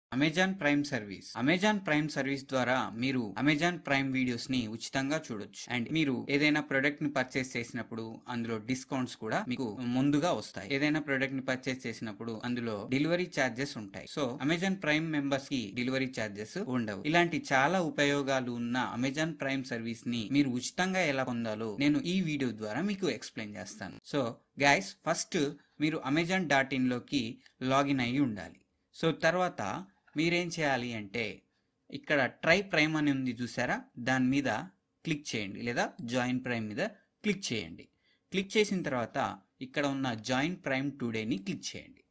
Amazon Prime service Amazon Prime service ద్వారా మీరు Amazon prime videos ని ఉచితంగా చూడొచ్చు అండ్ మీరు ఏదైనా ప్రొడక్ట్ ని పర్చేస్ చేసినప్పుడు అందులో డిస్కౌంట్స్ కూడా మీకు ముందుగా వస్తాయి ఏదైనా ప్రొడక్ట్ ని పర్చేస్ చేసినప్పుడు అందులో డెలివరీ ఛార్జెస్ ఉంటాయి సో అమెజాన్ ప్రైమ్ మెంబర్స్ కి డెలివరీ ఛార్జెస్ ఉండవు ఇలాంటి చాలా ఉపయోగాలు ఉన్న అమెజాన్ ప్రైమ్ సర్వీస్ ని మీరు ఉచితంగా ఎలా పొందాలో నేను ఈ వీడియో ద్వారా మీకు ఎక్స్ప్లెయిన్ చేస్తాను సో గైస్ ఫస్ట్ మీరు అమెజాన్ డాట్ ఇన్ లోకి లాగిన్ అయ్యి ఉండాలి సో తర్వాత మీరేం చేయాలి అంటే ఇక్కడ ట్రై ప్రైమ్ అని ఉంది చూసారా దాని మీద క్లిక్ చేయండి లేదా జాయిన్ ప్రైమ్ మీద క్లిక్ చేయండి క్లిక్ చేసిన తర్వాత ఇక్కడ ఉన్న జాయిన్ ప్రైమ్ టుడేని క్లిక్ చేయండి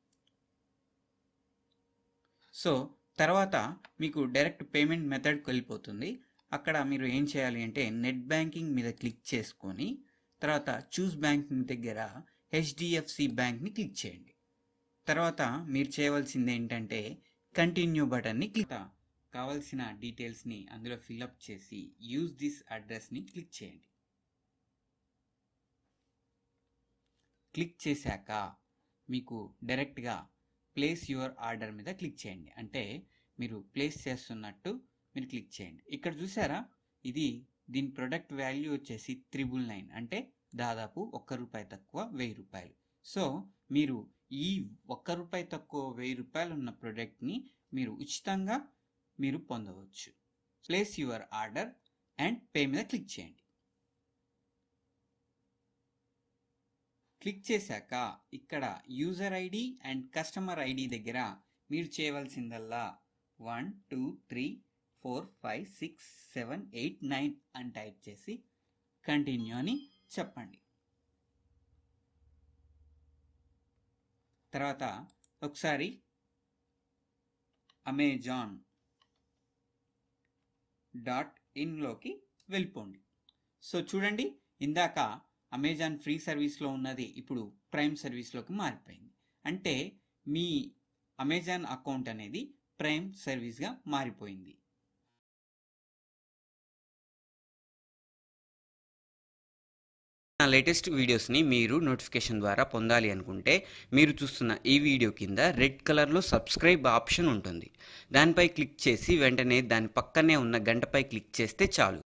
సో తర్వాత మీకు డైరెక్ట్ పేమెంట్ మెథడ్కి వెళ్ళిపోతుంది అక్కడ మీరు ఏం చేయాలి అంటే నెట్ బ్యాంకింగ్ మీద క్లిక్ చేసుకొని తర్వాత చూస్ బ్యాంకింగ్ దగ్గర హెచ్డిఎఫ్సి బ్యాంక్ని క్లిక్ చేయండి తర్వాత మీరు చేయవలసింది ఏంటంటే కంటిన్యూ బటన్ని క్లిక్ కావాల్సిన డీటెయిల్స్ని అందులో ఫిల్అప్ చేసి యూజ్ దిస్ అడ్రస్ని క్లిక్ చేయండి క్లిక్ చేశాక మీకు డైరెక్ట్గా ప్లేస్ యువర్ ఆర్డర్ మీద క్లిక్ చేయండి అంటే మీరు ప్లేస్ చేస్తున్నట్టు మీరు క్లిక్ చేయండి ఇక్కడ చూసారా ఇది దీని ప్రొడక్ట్ వాల్యూ వచ్చేసి త్రిబుల్ నైన్ అంటే దాదాపు ఒక్క రూపాయి తక్కువ వెయ్యి రూపాయలు సో మీరు ఈ ఒక్క రూపాయి తక్కువ వెయ్యి రూపాయలు ఉన్న ప్రోడక్ట్ని మీరు ఉచితంగా మీరు పొందవచ్చు place your order and pay మీద క్లిక్ చేయండి క్లిక్ చేశాక ఇక్కడ user ID and customer ID దగ్గర మీరు చేయవలసిందల్లా one two three four five six seven eight nine అని టైప్ చేసి కంటిన్యూ అని చెప్పండి తర్వాత ఒకసారి అమెజాన్ డాట్ ఇన్లోకి వెళ్ళిపోండి సో చూడండి ఇందాక అమెజాన్ ఫ్రీ సర్వీస్లో ఉన్నది ఇప్పుడు ప్రైమ్ సర్వీస్లోకి మారిపోయింది అంటే మీ అమెజాన్ అకౌంట్ అనేది ప్రైమ్ సర్వీస్గా మారిపోయింది నా లేటెస్ట్ వీడియోస్ని మీరు నోటిఫికేషన్ ద్వారా పొందాలి అనుకుంటే మీరు చూస్తున్న ఈ వీడియో కింద రెడ్ కలర్లో సబ్స్క్రైబ్ ఆప్షన్ ఉంటుంది దానిపై క్లిక్ చేసి వెంటనే దాని పక్కనే ఉన్న గంటపై క్లిక్ చేస్తే చాలు